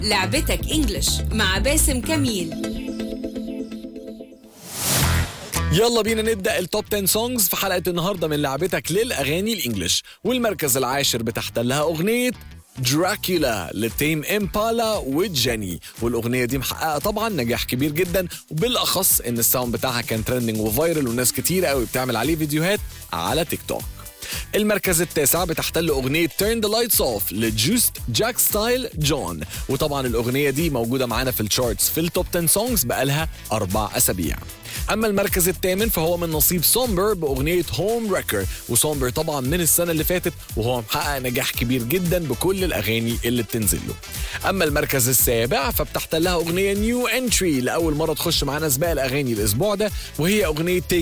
لعبتك انجلش مع باسم كميل يلا بينا نبدا التوب 10 سونجز في حلقه النهارده من لعبتك للاغاني الانجليش والمركز العاشر بتحتلها اغنيه دراكولا لتيم امبالا وجاني والاغنيه دي محققه طبعا نجاح كبير جدا وبالاخص ان الساوند بتاعها كان ترندنج وفايرل وناس كتير قوي بتعمل عليه فيديوهات على تيك توك المركز التاسع بتحتل أغنية Turn the Lights Off لجوست جاك ستايل جون وطبعا الأغنية دي موجودة معانا في الشارتس في التوب 10 سونجز بقالها أربع أسابيع أما المركز الثامن فهو من نصيب سومبر بأغنية هوم ريكر وسومبر طبعا من السنة اللي فاتت وهو محقق نجاح كبير جدا بكل الأغاني اللي بتنزل له أما المركز السابع فبتحتلها أغنية نيو انتري لأول مرة تخش معانا سباق الأغاني الأسبوع ده وهي أغنية